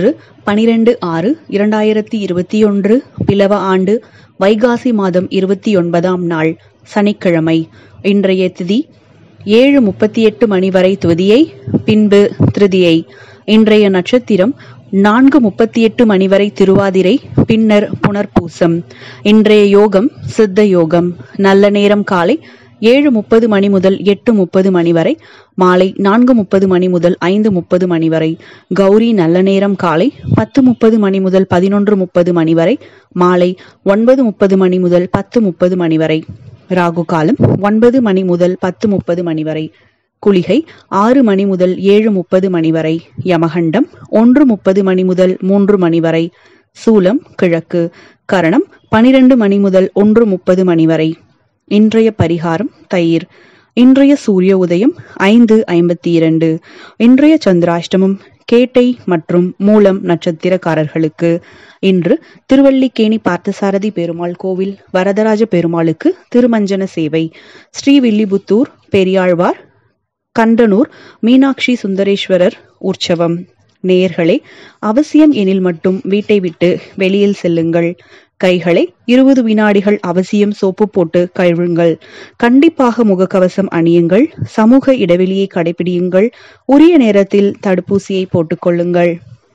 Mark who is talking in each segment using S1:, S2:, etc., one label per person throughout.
S1: பனிரெண்டு ஆறு இரண்டாயிரத்தி இருபத்தி ஒன்று பிலவ ஆண்டு வைகாசி மாதம் இருபத்தி ஒன்பதாம் நாள் சனிக்கிழமை இன்றைய திதி ஏழு முப்பத்தி எட்டு மணி வரை துதியை பின்பு திருதியை இன்றைய நட்சத்திரம் நான்கு முப்பத்தி எட்டு மணி வரை திருவாதிரை பின்னர் புனர்பூசம் இன்றைய யோகம் சித்த யோகம் நல்ல நேரம் காலை ஏழு முப்பது மணி முதல் எட்டு முப்பது மணி வரை மாலை நான்கு முப்பது மணி முதல் ஐந்து முப்பது மணி வரை கௌரி நல்ல நேரம் காலை பத்து முப்பது மணி முதல் பதினொன்று முப்பது மணி வரை மாலை ஒன்பது முப்பது மணி முதல் பத்து முப்பது மணி வரை ராகு காலம் ஒன்பது மணி முதல் பத்து முப்பது மணி வரை குளிகை ஆறு மணி முதல் ஏழு முப்பது மணி வரை யமகண்டம் ஒன்று முப்பது மணி முதல் மூன்று மணி வரை சூலம் கிழக்கு கரணம் பனிரெண்டு மணி முதல் ஒன்று முப்பது மணி வரை இன்றைய பரிகாரம் தயிர் இன்றைய சூரிய உதயம் ஐந்து ஐம்பத்தி இரண்டு இன்றைய சந்திராஷ்டமம் கேட்டை மற்றும் மூலம் நட்சத்திரக்காரர்களுக்கு இன்று திருவல்லிக்கேணி பார்த்தசாரதி பெருமாள் கோவில் வரதராஜ பெருமாளுக்கு திருமஞ்சன சேவை ஸ்ரீவில்லிபுத்தூர் பெரியாழ்வார் கண்டனூர் மீனாட்சி சுந்தரேஸ்வரர் உற்சவம் நேயர்களே அவசியம் எனில் மட்டும் வீட்டை விட்டு வெளியில் செல்லுங்கள் கைகளை இருபது வினாடிகள் அவசியம் சோப்பு போட்டு கழுவுங்கள் கண்டிப்பாக முகக்கவசம் அணியுங்கள் சமூக இடைவெளியை கடைபிடியுங்கள் உரிய நேரத்தில் தடுப்பூசியை போட்டுக்கொள்ளுங்கள்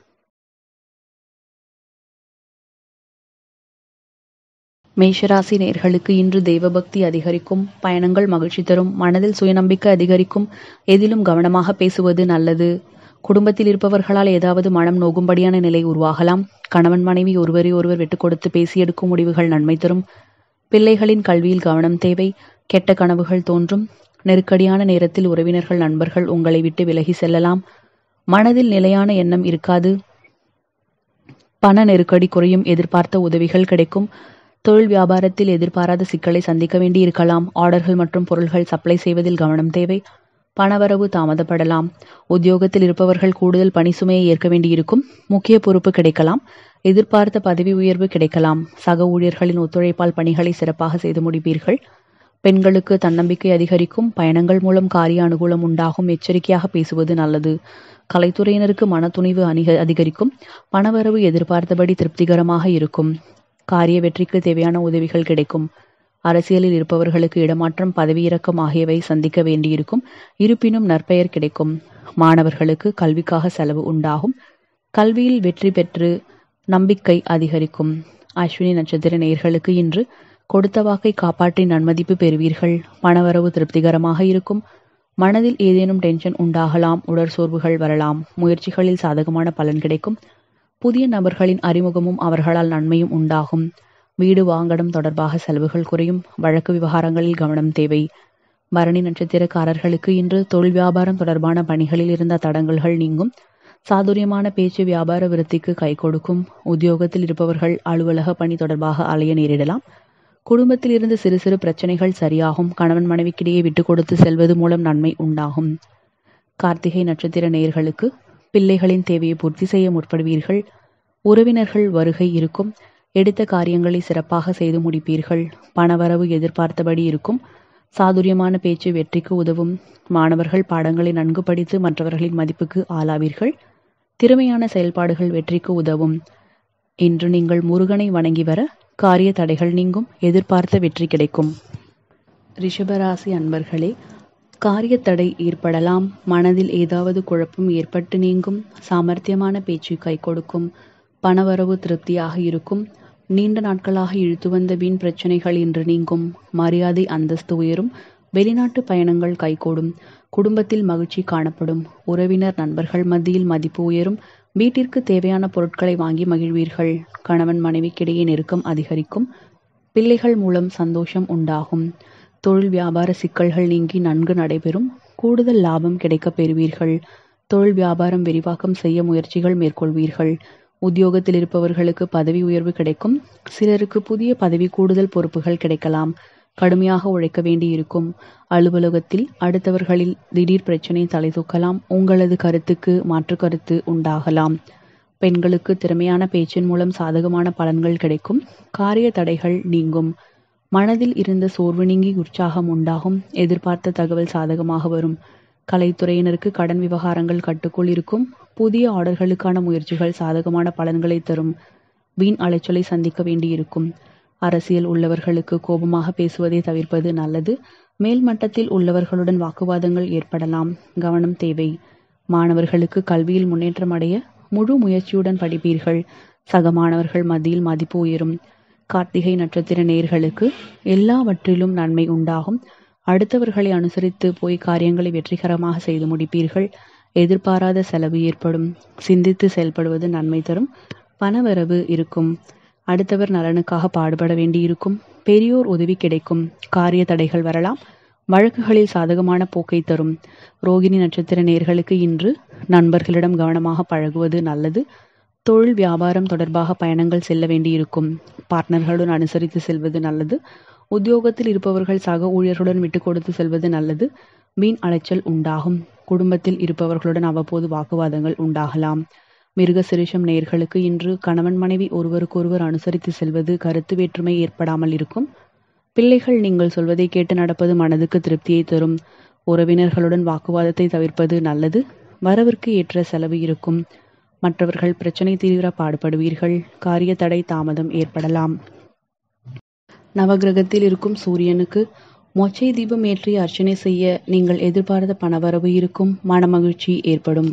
S1: மேஷராசி நேர்களுக்கு இன்று தெய்வபக்தி அதிகரிக்கும் பயணங்கள் மகிழ்ச்சி தரும் மனதில் சுயநம்பிக்கை அதிகரிக்கும் எதிலும் கவனமாக பேசுவது நல்லது குடும்பத்தில் இருப்பவர்களால் ஏதாவது மனம் நோகும்படியான நிலை உருவாகலாம் கணவன் மனைவி ஒருவரை ஒருவர் விட்டுக் கொடுத்து பேசி எடுக்கும் முடிவுகள் நன்மை தரும் பிள்ளைகளின் கல்வியில் கவனம் தேவை கெட்ட கனவுகள் தோன்றும் நெருக்கடியான நேரத்தில் உறவினர்கள் நண்பர்கள் உங்களை விட்டு விலகி செல்லலாம் மனதில் நிலையான எண்ணம் இருக்காது பண நெருக்கடி குறையும் எதிர்பார்த்த உதவிகள் கிடைக்கும் தொழில் வியாபாரத்தில் எதிர்பாராத சிக்கலை சந்திக்க வேண்டி இருக்கலாம் ஆர்டர்கள் மற்றும் பொருள்கள் சப்ளை செய்வதில் கவனம் தேவை பணவரவு தாமதப்படலாம் உத்தியோகத்தில் இருப்பவர்கள் கூடுதல் பணி சுமையை ஏற்க வேண்டியிருக்கும் முக்கிய பொறுப்பு கிடைக்கலாம் எதிர்பார்த்த பதவி உயர்வு கிடைக்கலாம் சக ஊழியர்களின் ஒத்துழைப்பால் பணிகளை சிறப்பாக செய்து முடிப்பீர்கள் பெண்களுக்கு தன்னம்பிக்கை அதிகரிக்கும் பயணங்கள் மூலம் காரிய அனுகூலம் உண்டாகும் எச்சரிக்கையாக பேசுவது நல்லது கலைத்துறையினருக்கு மனத்துணிவு அணிக அதிகரிக்கும் பணவரவு எதிர்பார்த்தபடி திருப்திகரமாக இருக்கும் காரிய வெற்றிக்கு தேவையான உதவிகள் கிடைக்கும் அரசியலில் இருப்பவர்களுக்கு இடமாற்றம் பதவியிறக்கம் ஆகியவை சந்திக்க வேண்டியிருக்கும் இருப்பினும் நற்பெயர் கிடைக்கும் மாணவர்களுக்கு கல்விக்காக செலவு உண்டாகும் கல்வியில் வெற்றி பெற்று நம்பிக்கை அதிகரிக்கும் அஸ்வினி நட்சத்திர நேயர்களுக்கு இன்று கொடுத்த வாக்கை காப்பாற்றி நன்மதிப்பு பெறுவீர்கள் பணவரவு திருப்திகரமாக இருக்கும் மனதில் ஏதேனும் டென்ஷன் உண்டாகலாம் உடற்சோர்வுகள் வரலாம் முயற்சிகளில் சாதகமான பலன் கிடைக்கும் புதிய நபர்களின் அறிமுகமும் அவர்களால் நன்மையும் உண்டாகும் வீடு வாங்கடம் தொடர்பாக செலவுகள் குறையும் வழக்கு விவகாரங்களில் கவனம் தேவை பரணி நட்சத்திரக்காரர்களுக்கு இன்று தொழில் வியாபாரம் தொடர்பான பணிகளில் இருந்த தடங்கல்கள் நீங்கும் சாதுரியமான பேச்சு வியாபார விருத்திக்கு கை கொடுக்கும் உத்தியோகத்தில் இருப்பவர்கள் அலுவலக பணி தொடர்பாக அலைய நேரிடலாம் குடும்பத்தில் இருந்து சிறு சிறு பிரச்சனைகள் சரியாகும் கணவன் மனைவிக்கிடையே விட்டு கொடுத்து செல்வது மூலம் நன்மை உண்டாகும் கார்த்திகை நட்சத்திர நேயர்களுக்கு பிள்ளைகளின் தேவையை பூர்த்தி செய்ய முற்படுவீர்கள் உறவினர்கள் வருகை இருக்கும் எடுத்த காரியங்களை சிறப்பாக செய்து முடிப்பீர்கள் பணவரவு எதிர்பார்த்தபடி இருக்கும் சாதுரியமான பேச்சு வெற்றிக்கு உதவும் மாணவர்கள் பாடங்களை நன்கு படித்து மற்றவர்களின் மதிப்புக்கு ஆளாவீர்கள் திறமையான செயல்பாடுகள் வெற்றிக்கு உதவும் இன்று நீங்கள் முருகனை வணங்கி வர காரிய தடைகள் நீங்கும் எதிர்பார்த்த வெற்றி கிடைக்கும் ரிஷபராசி அன்பர்களே காரிய தடை ஏற்படலாம் மனதில் ஏதாவது குழப்பம் ஏற்பட்டு நீங்கும் சாமர்த்தியமான பேச்சு கை கொடுக்கும் பணவரவு திருப்தியாக இருக்கும் நீண்ட நாட்களாக இழுத்து வந்த வீண் பிரச்சனைகள் இன்று நீங்கும் மரியாதை அந்தஸ்து உயரும் வெளிநாட்டு பயணங்கள் கைகூடும் குடும்பத்தில் மகிழ்ச்சி காணப்படும் உறவினர் நண்பர்கள் மத்தியில் மதிப்பு உயரும் வீட்டிற்கு தேவையான பொருட்களை வாங்கி மகிழ்வீர்கள் கணவன் மனைவிக்கிடையே நெருக்கம் அதிகரிக்கும் பிள்ளைகள் மூலம் சந்தோஷம் உண்டாகும் தொழில் வியாபார சிக்கல்கள் நீங்கி நன்கு நடைபெறும் கூடுதல் லாபம் கிடைக்கப் பெறுவீர்கள் தொழில் வியாபாரம் விரிவாக்கம் செய்ய முயற்சிகள் மேற்கொள்வீர்கள் உத்தியோகத்தில் இருப்பவர்களுக்கு பதவி உயர்வு கிடைக்கும் சிலருக்கு புதிய பதவி கூடுதல் பொறுப்புகள் கிடைக்கலாம் கடுமையாக உழைக்க வேண்டியிருக்கும் அலுவலகத்தில் அடுத்தவர்களில் திடீர் பிரச்சனை தலை தூக்கலாம் உங்களது கருத்துக்கு மாற்று கருத்து உண்டாகலாம் பெண்களுக்கு திறமையான பேச்சின் மூலம் சாதகமான பலன்கள் கிடைக்கும் காரிய தடைகள் நீங்கும் மனதில் இருந்த சோர்வு நீங்கி உற்சாகம் உண்டாகும் எதிர்பார்த்த தகவல் சாதகமாக வரும் கலைத்துறையினருக்கு கடன் விவகாரங்கள் கட்டுக்குள் இருக்கும் புதிய ஆர்டர்களுக்கான முயற்சிகள் சாதகமான பலன்களை தரும் வீண் அலைச்சலை சந்திக்க வேண்டியிருக்கும் அரசியல் உள்ளவர்களுக்கு கோபமாக பேசுவதை தவிர்ப்பது நல்லது மேல் மட்டத்தில் உள்ளவர்களுடன் வாக்குவாதங்கள் ஏற்படலாம் கவனம் தேவை மாணவர்களுக்கு கல்வியில் முன்னேற்றம் அடைய முழு முயற்சியுடன் படிப்பீர்கள் சக மாணவர்கள் மத்தியில் மதிப்பு உயரும் கார்த்திகை நட்சத்திர நேர்களுக்கு எல்லாவற்றிலும் நன்மை உண்டாகும் அடுத்தவர்களை அனுசரித்து போய் காரியங்களை வெற்றிகரமாக செய்து முடிப்பீர்கள் எதிர்பாராத செலவு ஏற்படும் சிந்தித்து செயல்படுவது நன்மை தரும் பணவரவு இருக்கும் அடுத்தவர் நலனுக்காக பாடுபட வேண்டியிருக்கும் பெரியோர் உதவி கிடைக்கும் காரிய தடைகள் வரலாம் வழக்குகளில் சாதகமான போக்கை தரும் ரோகிணி நட்சத்திர நேர்களுக்கு இன்று நண்பர்களிடம் கவனமாக பழகுவது நல்லது தொழில் வியாபாரம் தொடர்பாக பயணங்கள் செல்ல வேண்டியிருக்கும் பார்ட்னர்களுடன் அனுசரித்து செல்வது நல்லது உத்தியோகத்தில் இருப்பவர்கள் சக ஊழியர்களுடன் விட்டு கொடுத்து செல்வது நல்லது வீண் அலைச்சல் உண்டாகும் குடும்பத்தில் இருப்பவர்களுடன் அவ்வப்போது வாக்குவாதங்கள் உண்டாகலாம் மிருக சிரிஷம் நேர்களுக்கு இன்று கணவன் மனைவி ஒருவருக்கொருவர் அனுசரித்து செல்வது கருத்து வேற்றுமை ஏற்படாமல் இருக்கும் பிள்ளைகள் நீங்கள் சொல்வதை கேட்டு நடப்பது மனதுக்கு திருப்தியை தரும் உறவினர்களுடன் வாக்குவாதத்தை தவிர்ப்பது நல்லது வரவிற்கு ஏற்ற செலவு இருக்கும் மற்றவர்கள் பிரச்சனை தீவிர பாடுபடுவீர்கள் காரிய தடை தாமதம் ஏற்படலாம் நவகிரகத்தில் இருக்கும் சூரியனுக்கு மொச்சை தீபம் ஏற்றி அர்ச்சனை செய்ய நீங்கள் எதிர்பார்த்த பணவரவு இருக்கும் மனமகிழ்ச்சி ஏற்படும்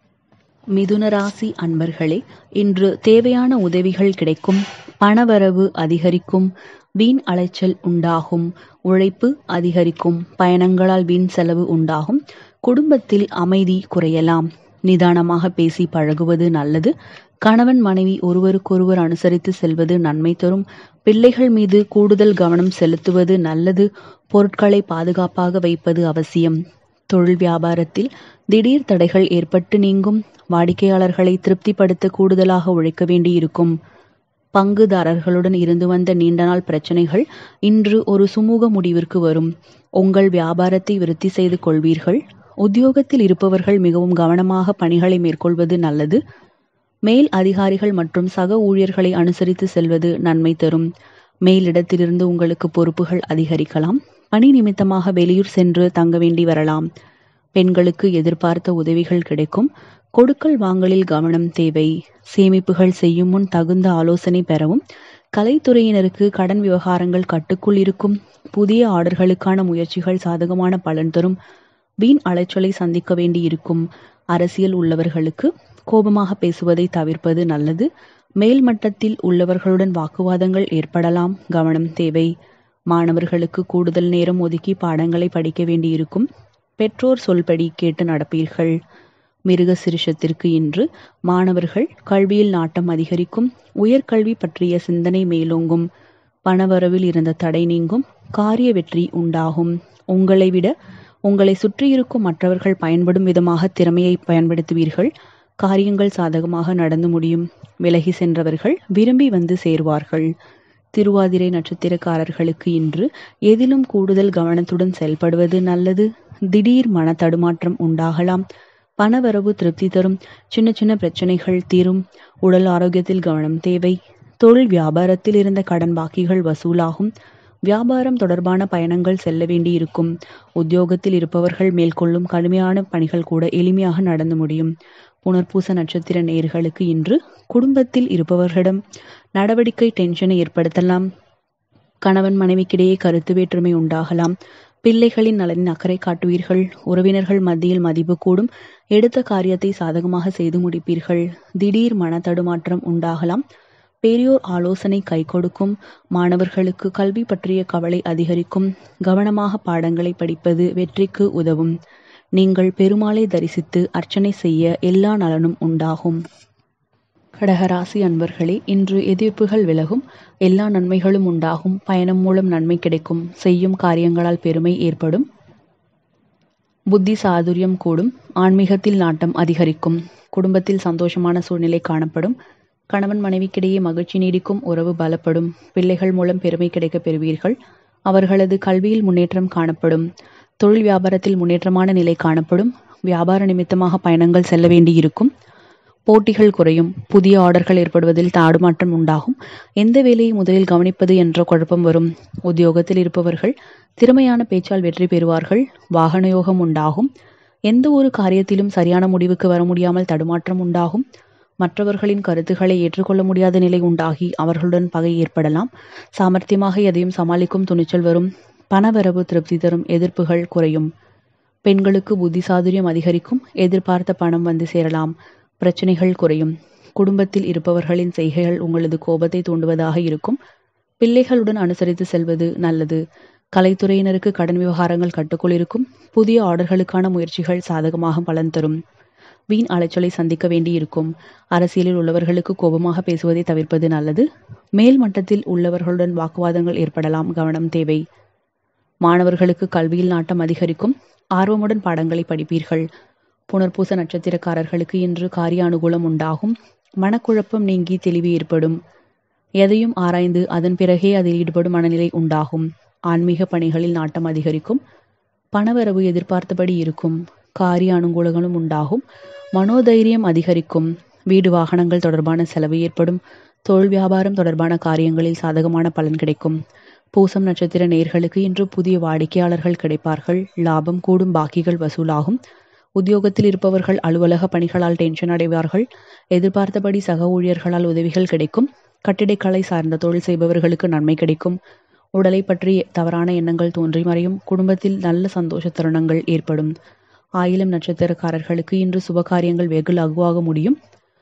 S1: மிதுன ராசி அன்பர்களே இன்று தேவையான உதவிகள் கிடைக்கும் பணவரவு அதிகரிக்கும் வீண் அலைச்சல் உண்டாகும் உழைப்பு அதிகரிக்கும் பயணங்களால் வீண் செலவு உண்டாகும் குடும்பத்தில் அமைதி குறையலாம் நிதானமாக பேசி பழகுவது நல்லது கணவன் மனைவி ஒருவருக்கொருவர் அனுசரித்து செல்வது நன்மை தரும் பிள்ளைகள் மீது கூடுதல் கவனம் செலுத்துவது நல்லது பொருட்களை பாதுகாப்பாக வைப்பது அவசியம் தொழில் வியாபாரத்தில் திடீர் தடைகள் ஏற்பட்டு நீங்கும் வாடிக்கையாளர்களை திருப்திப்படுத்த கூடுதலாக உழைக்க வேண்டியிருக்கும் பங்குதாரர்களுடன் இருந்து வந்த நீண்ட நாள் பிரச்சனைகள் இன்று ஒரு சுமூக முடிவிற்கு வரும் உங்கள் வியாபாரத்தை விருத்தி செய்து கொள்வீர்கள் உத்தியோகத்தில் இருப்பவர்கள் மிகவும் கவனமாக பணிகளை மேற்கொள்வது நல்லது மேல் அதிகாரிகள் மற்றும் சக ஊழியர்களை அனுசரித்து செல்வது நன்மை தரும் மேலிடத்திலிருந்து உங்களுக்கு பொறுப்புகள் அதிகரிக்கலாம் பணி நிமித்தமாக வெளியூர் சென்று தங்க வேண்டி வரலாம் பெண்களுக்கு எதிர்பார்த்த உதவிகள் கிடைக்கும் கொடுக்கல் வாங்கலில் கவனம் தேவை சேமிப்புகள் செய்யும் முன் தகுந்த ஆலோசனை பெறவும் கலைத்துறையினருக்கு கடன் விவகாரங்கள் கட்டுக்குள் இருக்கும் புதிய ஆர்டர்களுக்கான முயற்சிகள் சாதகமான பலன் தரும் வீண் அலைச்சலை சந்திக்க வேண்டியிருக்கும் அரசியல் உள்ளவர்களுக்கு கோபமாக பேசுவதை தவிர்ப்பது நல்லது மேல் மட்டத்தில் உள்ளவர்களுடன் வாக்குவாதங்கள் ஏற்படலாம் கவனம் தேவை மாணவர்களுக்கு கூடுதல் நேரம் ஒதுக்கி பாடங்களை படிக்க வேண்டியிருக்கும் பெற்றோர் சொல்படி கேட்டு நடப்பீர்கள் மிருக சிறுஷத்திற்கு இன்று மாணவர்கள் கல்வியில் நாட்டம் அதிகரிக்கும் உயர்கல்வி பற்றிய சிந்தனை மேலோங்கும் பணவரவில் இருந்த தடை நீங்கும் காரிய வெற்றி உண்டாகும் உங்களை விட உங்களை சுற்றியிருக்கும் மற்றவர்கள் பயன்படும் விதமாக திறமையை பயன்படுத்துவீர்கள் காரியங்கள் சாதகமாக நடந்து முடியும் விலகி சென்றவர்கள் விரும்பி வந்து சேர்வார்கள் திருவாதிரை நட்சத்திரக்காரர்களுக்கு இன்று எதிலும் கூடுதல் கவனத்துடன் செயல்படுவது நல்லது திடீர் மன தடுமாற்றம் உண்டாகலாம் பணவரவு திருப்தி தரும் சின்ன சின்ன பிரச்சனைகள் தீரும் உடல் ஆரோக்கியத்தில் கவனம் தேவை தொழில் வியாபாரத்தில் இருந்த கடன் பாக்கிகள் வசூலாகும் வியாபாரம் தொடர்பான பயணங்கள் செல்ல வேண்டியிருக்கும் உத்தியோகத்தில் இருப்பவர்கள் மேற்கொள்ளும் கடுமையான பணிகள் கூட எளிமையாக நடந்து முடியும் புனர்பூச நட்சத்திர நேர்களுக்கு இன்று குடும்பத்தில் இருப்பவர்களிடம் நடவடிக்கை டென்ஷனை ஏற்படுத்தலாம் கணவன் மனைவிக்கிடையே கருத்து வேற்றுமை உண்டாகலாம் பிள்ளைகளின் நலனின் அக்கறை காட்டுவீர்கள் உறவினர்கள் மத்தியில் மதிப்பு கூடும் எடுத்த காரியத்தை சாதகமாக செய்து முடிப்பீர்கள் திடீர் மன தடுமாற்றம் உண்டாகலாம் பெரியோர் ஆலோசனை கை கொடுக்கும் மாணவர்களுக்கு கல்வி பற்றிய கவலை அதிகரிக்கும் கவனமாக பாடங்களை படிப்பது வெற்றிக்கு உதவும் நீங்கள் பெருமாளை தரிசித்து அர்ச்சனை செய்ய எல்லா நலனும் உண்டாகும் கடகராசி அன்பர்களே இன்று எதிர்ப்புகள் விலகும் எல்லா நன்மைகளும் உண்டாகும் பயணம் மூலம் நன்மை கிடைக்கும் செய்யும் காரியங்களால் பெருமை ஏற்படும் புத்தி சாதுரியம் கூடும் ஆன்மீகத்தில் நாட்டம் அதிகரிக்கும் குடும்பத்தில் சந்தோஷமான சூழ்நிலை காணப்படும் கணவன் மனைவிக்கிடையே மகிழ்ச்சி நீடிக்கும் உறவு பலப்படும் பிள்ளைகள் மூலம் பெருமை கிடைக்கப் பெறுவீர்கள் அவர்களது கல்வியில் முன்னேற்றம் காணப்படும் தொழில் வியாபாரத்தில் முன்னேற்றமான நிலை காணப்படும் வியாபார நிமித்தமாக பயணங்கள் செல்ல வேண்டியிருக்கும் போட்டிகள் குறையும் புதிய ஆர்டர்கள் ஏற்படுவதில் தாடுமாற்றம் உண்டாகும் எந்த வேலையை முதலில் கவனிப்பது என்ற குழப்பம் வரும் உத்தியோகத்தில் இருப்பவர்கள் திறமையான பேச்சால் வெற்றி பெறுவார்கள் வாகன யோகம் உண்டாகும் எந்த ஒரு காரியத்திலும் சரியான முடிவுக்கு வர முடியாமல் தடுமாற்றம் உண்டாகும் மற்றவர்களின் கருத்துக்களை ஏற்றுக்கொள்ள முடியாத நிலை உண்டாகி அவர்களுடன் பகை ஏற்படலாம் சாமர்த்தியமாக எதையும் சமாளிக்கும் துணிச்சல் வரும் பணவரவு திருப்தி தரும் எதிர்ப்புகள் குறையும் பெண்களுக்கு புத்தி சாதுரியம் அதிகரிக்கும் எதிர்பார்த்த பணம் வந்து சேரலாம் பிரச்சனைகள் குறையும் குடும்பத்தில் இருப்பவர்களின் செய்கைகள் உங்களது கோபத்தை தூண்டுவதாக இருக்கும் பிள்ளைகளுடன் அனுசரித்து செல்வது நல்லது கலைத்துறையினருக்கு கடன் விவகாரங்கள் கட்டுக்குள் இருக்கும் புதிய ஆர்டர்களுக்கான முயற்சிகள் சாதகமாக பலன் தரும் வீண் அலைச்சலை சந்திக்க வேண்டியிருக்கும் அரசியலில் உள்ளவர்களுக்கு கோபமாக பேசுவதை தவிர்ப்பது நல்லது மேல் மட்டத்தில் உள்ளவர்களுடன் வாக்குவாதங்கள் ஏற்படலாம் கவனம் தேவை மாணவர்களுக்கு கல்வியில் நாட்டம் அதிகரிக்கும் ஆர்வமுடன் பாடங்களை படிப்பீர்கள் புனர்பூச நட்சத்திரக்காரர்களுக்கு இன்று காரிய அனுகூலம் உண்டாகும் மனக்குழப்பம் நீங்கி தெளிவு ஏற்படும் எதையும் ஆராய்ந்து அதன் பிறகே அதில் ஈடுபடும் மனநிலை உண்டாகும் ஆன்மீக பணிகளில் நாட்டம் அதிகரிக்கும் பணவரவு எதிர்பார்த்தபடி இருக்கும் காரிய அனுகூலங்களும் உண்டாகும் மனோதைரியம் அதிகரிக்கும் வீடு வாகனங்கள் தொடர்பான செலவு ஏற்படும் தொழில் வியாபாரம் தொடர்பான காரியங்களில் சாதகமான பலன் கிடைக்கும் பூசம் நட்சத்திர நேர்களுக்கு இன்று புதிய வாடிக்கையாளர்கள் கிடைப்பார்கள் லாபம் கூடும் பாக்கிகள் வசூலாகும் உத்தியோகத்தில் இருப்பவர்கள் அலுவலக பணிகளால் டென்ஷன் அடைவார்கள் எதிர்பார்த்தபடி சக ஊழியர்களால் உதவிகள் கிடைக்கும் கட்டிடக்கலை சார்ந்த தொழில் செய்பவர்களுக்கு நன்மை கிடைக்கும் உடலை பற்றி தவறான எண்ணங்கள் தோன்றி மறையும் குடும்பத்தில் நல்ல சந்தோஷ தருணங்கள் ஏற்படும் ஆயிலம் நட்சத்திரக்காரர்களுக்கு இன்று சுபகாரியங்கள் வெகு லகுவாக முடியும்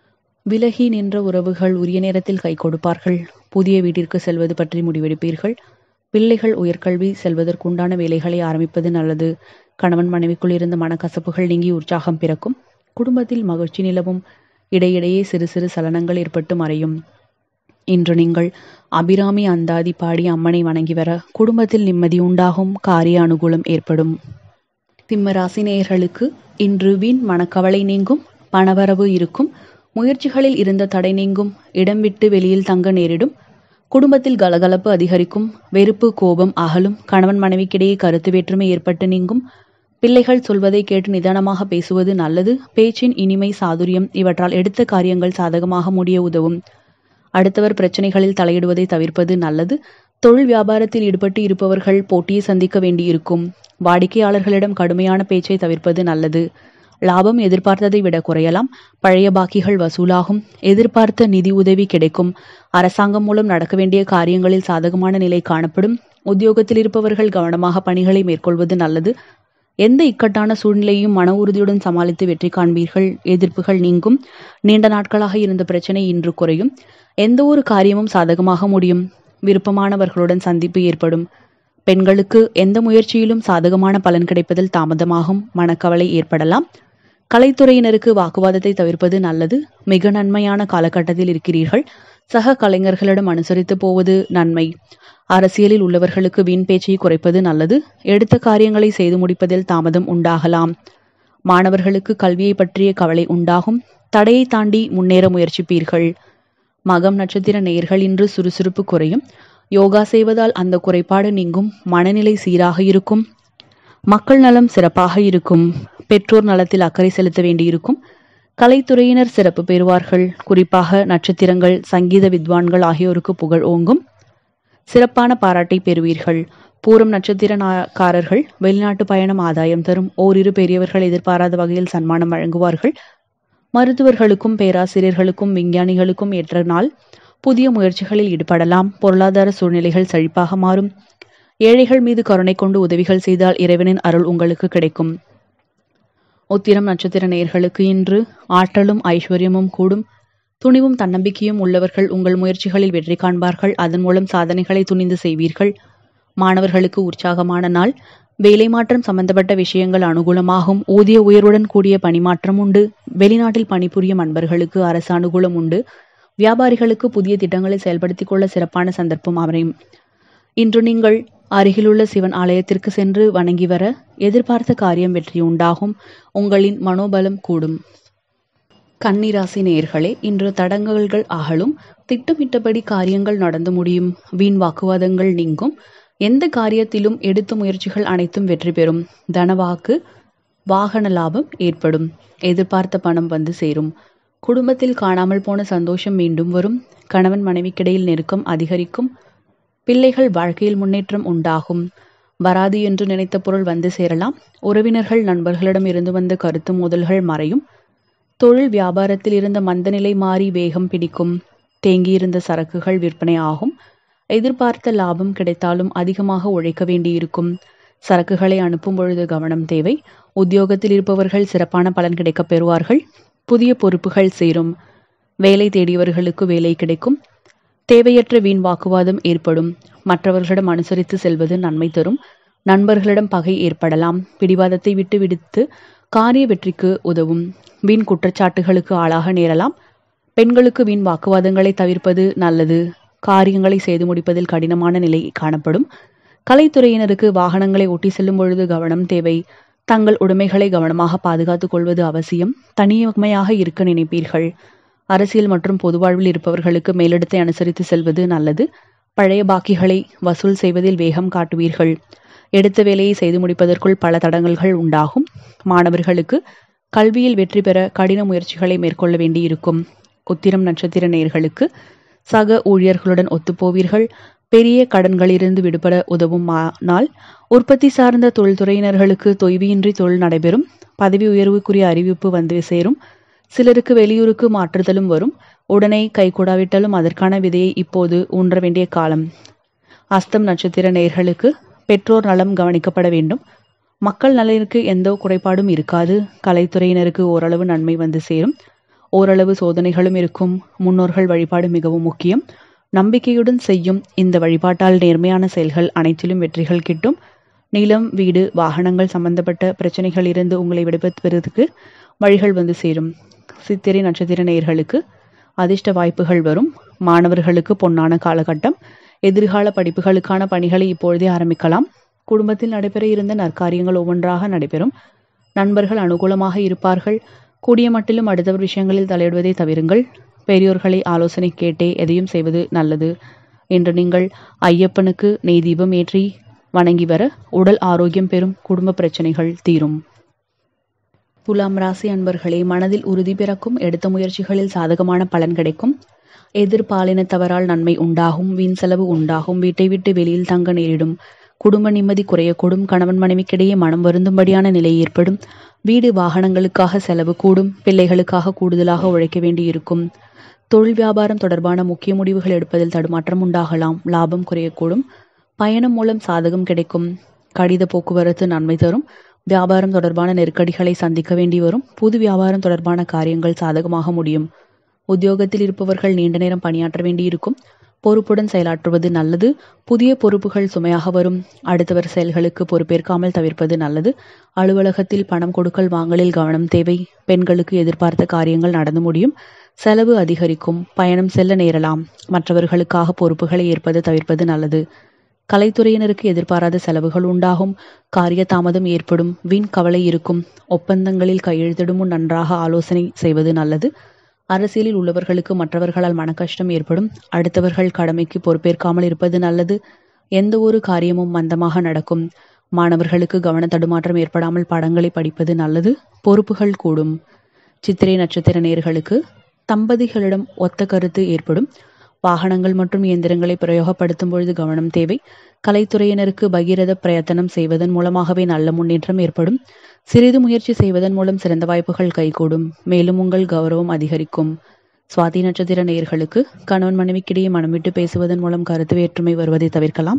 S1: விலகி நின்ற உறவுகள் உரிய நேரத்தில் கை கொடுப்பார்கள் புதிய வீட்டிற்கு செல்வது பற்றி முடிவெடுப்பீர்கள் பிள்ளைகள் உயர்கல்வி செல்வதற்குண்டான வேலைகளை ஆரம்பிப்பது நல்லது கணவன் மனைவிக்குள் இருந்த மனக்கசப்புகள் நீங்கி உற்சாகம் பிறக்கும் குடும்பத்தில் மகிழ்ச்சி நிலவும் இடையிடையே சிறு சிறு சலனங்கள் ஏற்பட்டு மறையும் இன்று நீங்கள் அபிராமி அந்தாதி பாடி அம்மனை வணங்கி வர குடும்பத்தில் நிம்மதி உண்டாகும் காரிய அனுகூலம் ஏற்படும் சிம்மராசி நேயர்களுக்கு இன்று வீண் மனக்கவலை நீங்கும் பணவரவு இருக்கும் முயற்சிகளில் இருந்த தடை நீங்கும் இடம் விட்டு வெளியில் தங்க நேரிடும் குடும்பத்தில் கலகலப்பு அதிகரிக்கும் வெறுப்பு கோபம் அகலும் கணவன் மனைவிக்கிடையே கருத்து வேற்றுமை ஏற்பட்டு நீங்கும் பிள்ளைகள் சொல்வதை கேட்டு நிதானமாக பேசுவது நல்லது பேச்சின் இனிமை சாதுரியம் இவற்றால் எடுத்த காரியங்கள் சாதகமாக முடிய உதவும் அடுத்தவர் பிரச்சனைகளில் தலையிடுவதை தவிர்ப்பது நல்லது தொழில் வியாபாரத்தில் ஈடுபட்டு இருப்பவர்கள் போட்டியை சந்திக்க வேண்டியிருக்கும் வாடிக்கையாளர்களிடம் கடுமையான பேச்சை தவிர்ப்பது நல்லது லாபம் எதிர்பார்த்ததை விட குறையலாம் பழைய பாக்கிகள் வசூலாகும் எதிர்பார்த்த நிதி உதவி கிடைக்கும் அரசாங்கம் மூலம் நடக்க வேண்டிய காரியங்களில் சாதகமான நிலை காணப்படும் உத்தியோகத்தில் இருப்பவர்கள் கவனமாக பணிகளை மேற்கொள்வது நல்லது எந்த இக்கட்டான சூழ்நிலையும் மன உறுதியுடன் சமாளித்து வெற்றி காண்பீர்கள் எதிர்ப்புகள் நீங்கும் நீண்ட நாட்களாக இருந்த பிரச்சனை இன்று குறையும் எந்த ஒரு காரியமும் சாதகமாக முடியும் விருப்பமானவர்களுடன் சந்திப்பு ஏற்படும் பெண்களுக்கு எந்த முயற்சியிலும் சாதகமான பலன் கிடைப்பதில் தாமதமாகும் மனக்கவலை ஏற்படலாம் கலைத்துறையினருக்கு வாக்குவாதத்தை தவிர்ப்பது நல்லது மிக நன்மையான காலகட்டத்தில் இருக்கிறீர்கள் சக கலைஞர்களிடம் அனுசரித்து போவது நன்மை அரசியலில் உள்ளவர்களுக்கு வீண் பேச்சை குறைப்பது நல்லது எடுத்த காரியங்களை செய்து முடிப்பதில் தாமதம் உண்டாகலாம் மாணவர்களுக்கு கல்வியை பற்றிய கவலை உண்டாகும் தடையை தாண்டி முன்னேற முயற்சிப்பீர்கள் மகம் நட்சத்திர நேர்கள் இன்று சுறுசுறுப்பு குறையும் யோகா செய்வதால் அந்த குறைபாடு நீங்கும் மனநிலை சீராக இருக்கும் மக்கள் நலம் சிறப்பாக இருக்கும் பெற்றோர் நலத்தில் அக்கறை செலுத்த வேண்டியிருக்கும் கலைத்துறையினர் சிறப்பு பெறுவார்கள் குறிப்பாக நட்சத்திரங்கள் சங்கீத வித்வான்கள் ஆகியோருக்கு புகழ் ஓங்கும் சிறப்பான பாராட்டை பெறுவீர்கள் பூரம் நட்சத்திரக்காரர்கள் வெளிநாட்டு பயணம் ஆதாயம் தரும் ஓரிரு பெரியவர்கள் எதிர்பாராத வகையில் சன்மானம் வழங்குவார்கள் மருத்துவர்களுக்கும் பேராசிரியர்களுக்கும் விஞ்ஞானிகளுக்கும் ஏற்ற நாள் புதிய முயற்சிகளில் ஈடுபடலாம் பொருளாதார சூழ்நிலைகள் செழிப்பாக மாறும் ஏழைகள் மீது கருணை கொண்டு உதவிகள் செய்தால் இறைவனின் அருள் உங்களுக்கு கிடைக்கும் உத்திரம் நட்சத்திர நேயர்களுக்கு இன்று ஆற்றலும் ஐஸ்வர்யமும் கூடும் துணிவும் தன்னம்பிக்கையும் உள்ளவர்கள் உங்கள் முயற்சிகளில் வெற்றி காண்பார்கள் அதன் மூலம் சாதனைகளை துணிந்து செய்வீர்கள் மாணவர்களுக்கு உற்சாகமான நாள் வேலை மாற்றம் சம்பந்தப்பட்ட விஷயங்கள் அனுகூலமாகும் ஊதிய உயர்வுடன் கூடிய பணிமாற்றம் உண்டு வெளிநாட்டில் பணிபுரியும் அன்பர்களுக்கு அரசு அனுகூலம் உண்டு வியாபாரிகளுக்கு புதிய திட்டங்களை செயல்படுத்திக் கொள்ள சிறப்பான சந்தர்ப்பம் அமையும் இன்று நீங்கள் அருகிலுள்ள சிவன் ஆலயத்திற்கு சென்று வணங்கி வர எதிர்பார்த்த காரியம் வெற்றி உண்டாகும் உங்களின் மனோபலம் கூடும் கன்னிராசி நேயர்களே இன்று தடங்கல்கள் அகலும் திட்டமிட்டபடி காரியங்கள் நடந்து முடியும் வீண் வாக்குவாதங்கள் நீங்கும் எந்த காரியத்திலும் எடுத்த முயற்சிகள் அனைத்தும் வெற்றி பெறும் தனவாக்கு வாகன லாபம் ஏற்படும் எதிர்பார்த்த பணம் வந்து சேரும் குடும்பத்தில் காணாமல் போன சந்தோஷம் மீண்டும் வரும் கணவன் மனைவிக்கிடையில் நெருக்கம் அதிகரிக்கும் பிள்ளைகள் வாழ்க்கையில் முன்னேற்றம் உண்டாகும் வராது என்று நினைத்த பொருள் வந்து சேரலாம் உறவினர்கள் நண்பர்களிடம் இருந்து வந்த கருத்து மோதல்கள் மறையும் தொழில் வியாபாரத்தில் இருந்த மந்தநிலை மாறி வேகம் பிடிக்கும் தேங்கியிருந்த சரக்குகள் விற்பனை ஆகும் எதிர்பார்த்த லாபம் கிடைத்தாலும் அதிகமாக உழைக்க வேண்டியிருக்கும் சரக்குகளை அனுப்பும் பொழுது கவனம் தேவை உத்தியோகத்தில் இருப்பவர்கள் சிறப்பான பலன் கிடைக்கப் பெறுவார்கள் புதிய பொறுப்புகள் சேரும் வேலை தேடியவர்களுக்கு வேலை கிடைக்கும் தேவையற்ற வீண் வாக்குவாதம் ஏற்படும் மற்றவர்களிடம் அனுசரித்து செல்வது நன்மை தரும் நண்பர்களிடம் பகை ஏற்படலாம் பிடிவாதத்தை விட்டு விடுத்து காரிய வெற்றிக்கு உதவும் வீண் குற்றச்சாட்டுகளுக்கு ஆளாக நேரலாம் பெண்களுக்கு வீண் வாக்குவாதங்களை தவிர்ப்பது நல்லது காரியங்களை செய்து முடிப்பதில் கடினமான நிலை காணப்படும் கலைத்துறையினருக்கு வாகனங்களை ஓட்டி செல்லும் பொழுது கவனம் தேவை தங்கள் உடைமைகளை கவனமாக பாதுகாத்துக் கொள்வது அவசியம் தனியுமையாக இருக்க நினைப்பீர்கள் அரசியல் மற்றும் பொது வாழ்வில் இருப்பவர்களுக்கு மேலிடத்தை அனுசரித்து செல்வது நல்லது பழைய பாக்கிகளை வசூல் செய்வதில் வேகம் காட்டுவீர்கள் எடுத்த வேலையை செய்து முடிப்பதற்குள் பல தடங்கல்கள் உண்டாகும் மாணவர்களுக்கு கல்வியில் வெற்றி பெற கடின முயற்சிகளை மேற்கொள்ள வேண்டியிருக்கும் உத்திரம் நட்சத்திர நேர்களுக்கு சக ஊழியர்களுடன் ஒத்துப்போவீர்கள் பெரிய கடன்களிலிருந்து விடுபட உதவும் நாள் உற்பத்தி சார்ந்த தொழில்துறையினர்களுக்கு தொய்வியின்றி தொழில் நடைபெறும் பதவி உயர்வுக்குரிய அறிவிப்பு வந்து சேரும் சிலருக்கு வெளியூருக்கு மாற்றுதலும் வரும் உடனே கைகூடாவிட்டாலும் அதற்கான விதையை இப்போது ஊன்ற வேண்டிய காலம் அஸ்தம் நட்சத்திர நேர்களுக்கு பெற்றோர் நலம் கவனிக்கப்பட வேண்டும் மக்கள் நலனுக்கு எந்த குறைபாடும் இருக்காது கலைத்துறையினருக்கு ஓரளவு நன்மை வந்து சேரும் ஓரளவு சோதனைகளும் இருக்கும் முன்னோர்கள் வழிபாடு மிகவும் முக்கியம் நம்பிக்கையுடன் செய்யும் இந்த வழிபாட்டால் நேர்மையான செயல்கள் அனைத்திலும் வெற்றிகள் கிட்டும் நிலம் வீடு வாகனங்கள் சம்பந்தப்பட்ட பிரச்சனைகள் இருந்து உங்களை விடுபடுவதற்கு வழிகள் வந்து சேரும் சித்திரை நட்சத்திர நேயர்களுக்கு அதிர்ஷ்ட வாய்ப்புகள் வரும் மாணவர்களுக்கு பொன்னான காலகட்டம் எதிர்கால படிப்புகளுக்கான பணிகளை இப்பொழுதே ஆரம்பிக்கலாம் குடும்பத்தில் நடைபெற இருந்த நற்காரியங்கள் ஒவ்வொன்றாக நடைபெறும் நண்பர்கள் அனுகூலமாக இருப்பார்கள் கூடிய மட்டிலும் அடுத்தவர் விஷயங்களில் தலையிடுவதை தவிருங்கள் பெரியோர்களை ஆலோசனை கேட்டே எதையும் செய்வது நல்லது என்று நீங்கள் ஐயப்பனுக்கு நெய் தீபம் ஏற்றி வணங்கி வர உடல் ஆரோக்கியம் பெறும் குடும்ப பிரச்சனைகள் தீரும் துலாம் ராசி அன்பர்களே மனதில் உறுதி பிறக்கும் எடுத்த முயற்சிகளில் சாதகமான பலன் கிடைக்கும் எதிர்பாலினத்தவரால் நன்மை உண்டாகும் வீண் செலவு உண்டாகும் வீட்டை விட்டு வெளியில் தங்க நேரிடும் குடும்ப நிம்மதி குறையக்கூடும் கணவன் மனைவிக்கிடையே மனம் வருந்தும்படியான நிலை ஏற்படும் வீடு வாகனங்களுக்காக செலவு கூடும் பிள்ளைகளுக்காக கூடுதலாக உழைக்க வேண்டியிருக்கும் தொழில் வியாபாரம் தொடர்பான முக்கிய முடிவுகள் எடுப்பதில் தடுமாற்றம் உண்டாகலாம் லாபம் குறையக்கூடும் பயணம் மூலம் சாதகம் கிடைக்கும் கடித போக்குவரத்து நன்மை தரும் வியாபாரம் தொடர்பான நெருக்கடிகளை சந்திக்க வேண்டி வரும் புது வியாபாரம் தொடர்பான காரியங்கள் சாதகமாக முடியும் உத்தியோகத்தில் இருப்பவர்கள் நீண்ட நேரம் பணியாற்ற வேண்டியிருக்கும் பொறுப்புடன் செயலாற்றுவது நல்லது புதிய பொறுப்புகள் சுமையாக வரும் அடுத்தவர் செயல்களுக்கு பொறுப்பேற்காமல் தவிர்ப்பது நல்லது அலுவலகத்தில் பணம் கொடுக்கல் வாங்கலில் கவனம் தேவை பெண்களுக்கு எதிர்பார்த்த காரியங்கள் நடந்து முடியும் செலவு அதிகரிக்கும் பயணம் செல்ல நேரலாம் மற்றவர்களுக்காக பொறுப்புகளை ஏற்பது தவிர்ப்பது நல்லது கலைத்துறையினருக்கு எதிர்பாராத செலவுகள் உண்டாகும் காரிய தாமதம் ஏற்படும் வீண் கவலை இருக்கும் ஒப்பந்தங்களில் கையெழுத்திடும் முன் நன்றாக ஆலோசனை செய்வது நல்லது அரசியலில் உள்ளவர்களுக்கு மற்றவர்களால் மனக்கஷ்டம் ஏற்படும் அடுத்தவர்கள் கடமைக்கு பொறுப்பேற்காமல் இருப்பது நல்லது எந்த ஒரு காரியமும் மந்தமாக நடக்கும் மாணவர்களுக்கு கவன தடுமாற்றம் ஏற்படாமல் படங்களை படிப்பது நல்லது பொறுப்புகள் கூடும் சித்திரை நட்சத்திர நேர்களுக்கு தம்பதிகளிடம் ஒத்த கருத்து ஏற்படும் வாகனங்கள் மற்றும் இயந்திரங்களை பிரயோகப்படுத்தும் பொழுது கவனம் தேவை கலைத்துறையினருக்கு பகீரத பிரயத்தனம் செய்வதன் மூலமாகவே நல்ல முன்னேற்றம் ஏற்படும் சிறிது முயற்சி செய்வதன் மூலம் சிறந்த வாய்ப்புகள் கைகூடும் மேலும் உங்கள் கௌரவம் அதிகரிக்கும் சுவாதி நட்சத்திர நேயர்களுக்கு கணவன் மனைவிக்கிடையே மனம் விட்டு பேசுவதன் மூலம் கருத்து வேற்றுமை வருவதை தவிர்க்கலாம்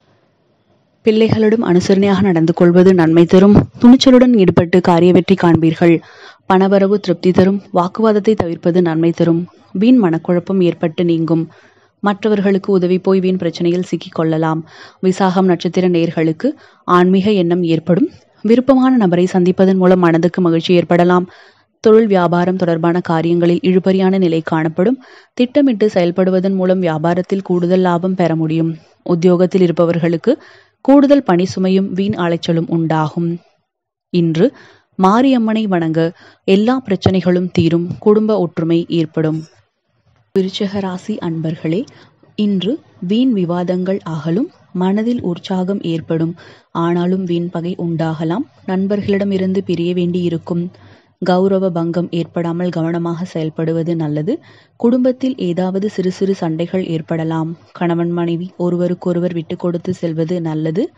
S1: பிள்ளைகளிடம் அனுசரணையாக நடந்து கொள்வது நன்மை தரும் துணிச்சலுடன் ஈடுபட்டு காரிய வெற்றி காண்பீர்கள் பணவரவு திருப்தி தரும் வாக்குவாதத்தை தவிர்ப்பது நன்மை தரும் வீண் மனக்குழப்பம் ஏற்பட்டு நீங்கும் மற்றவர்களுக்கு உதவி போய் வீண் பிரச்சனையில் சிக்கிக் கொள்ளலாம் விசாகம் நட்சத்திர நேர்களுக்கு ஆன்மீக எண்ணம் ஏற்படும் விருப்பமான நபரை சந்திப்பதன் மூலம் மனதுக்கு மகிழ்ச்சி ஏற்படலாம் தொழில் வியாபாரம் தொடர்பான காரியங்களில் இழுபறியான நிலை காணப்படும் திட்டமிட்டு செயல்படுவதன் மூலம் வியாபாரத்தில் கூடுதல் லாபம் பெற முடியும் உத்தியோகத்தில் இருப்பவர்களுக்கு கூடுதல் பணி சுமையும் வீண் அலைச்சலும் உண்டாகும் இன்று மாரியம்மனை வணங்க எல்லா பிரச்சனைகளும் தீரும் குடும்ப ஒற்றுமை ஏற்படும் விருச்சக ராசி அன்பர்களே இன்று வீண் விவாதங்கள் அகலும் மனதில் உற்சாகம் ஏற்படும் ஆனாலும் வீண் பகை உண்டாகலாம் நண்பர்களிடமிருந்து பிரிய வேண்டி இருக்கும் கௌரவ பங்கம் ஏற்படாமல் கவனமாக செயல்படுவது நல்லது குடும்பத்தில் ஏதாவது சிறு சிறு சண்டைகள் ஏற்படலாம் கணவன் மனைவி ஒருவருக்கொருவர் விட்டு கொடுத்து செல்வது நல்லது